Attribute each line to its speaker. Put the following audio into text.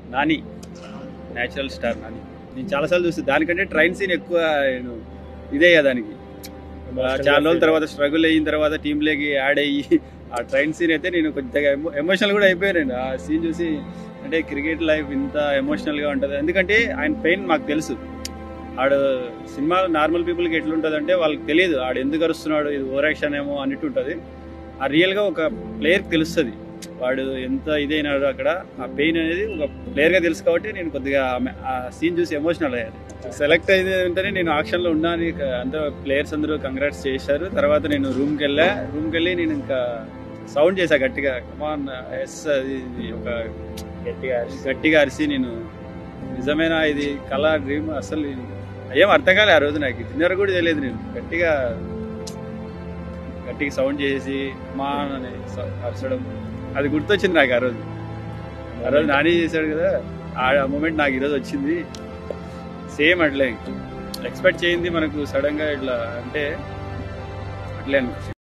Speaker 1: Nani natural star Nani నేను చాలాసార్లు చూస్తాను దానికంటే ట్రైన్ సీన్ ఎక్కువ నేను ఇదే కదా దానికి చాలా రోజుల తర్వాత స్ట్రగుల్ అయిన తర్వాత టీంలోకి యాడ్ అయ్యి ఆ ట్రైన్ సీన్ అయితే నేను కొద్దిగా ఎమోషనల్ కూడా అయిపోయాను నేను ఆ సీన్ చూసి అంటే క్రికెట్ లైఫ్ ఇంత ఎమోషనల్గా ఉంటుంది ఎందుకంటే ఆయన పెయిన్ మాకు తెలుసు ఆడు సినిమా నార్మల్ పీపుల్కి ఎట్లుంటుంది అంటే వాళ్ళకి తెలియదు ఆడు ఎందుకు అరుస్తున్నాడు ఇది ఓవర్ యాక్షన్ ఏమో అన్నట్టు ఉంటుంది ఆ రియల్గా ఒక ప్లేయర్కి తెలుస్తుంది వాడు ఎంత ఇదైనాడు అక్కడ ఆ పెయిన్ అనేది ఒక ప్లేయర్గా తెలుసు కాబట్టి నేను కొద్దిగా ఆమె- ఆ సీన్ చూసి ఎమోషనల్ అయ్యాను సెలెక్ట్ అయితే వెంటనే నేను ఆక్షన్లో ఉన్నాను ఇక అందరూ ప్లేయర్స్ అందరూ కంగ్రాట్స్ చేశారు తర్వాత నేను రూమ్కి వెళ్ళా రూమ్కి వెళ్ళి నేను ఇంకా సౌండ్ చేశా గట్టిగా కమాన్ ఎస్ అది ఇది ఒక
Speaker 2: గట్టిగా
Speaker 1: గట్టిగా అరిసి నేను నిజమేనా ఇది కళ డ్రీమ్ అసలు ఏం అర్థం కాలే ఆ రోజు నాకు తిన్నర కూడా తెలియదు నేను గట్టిగా గట్టిగా సౌండ్ చేసి మా అని స- అరచడం అది గుర్తొచ్చింది నాకు ఆ రోజు ఆ రోజు నాని చేశాడు కదా ఆ మూమెంట్ నాకు ఈరోజు వచ్చింది సేమ్ అట్లే ఎక్స్పెక్ట్ చేయింది మనకు సడన్ గా ఇట్లా అంటే అట్లే అనుకో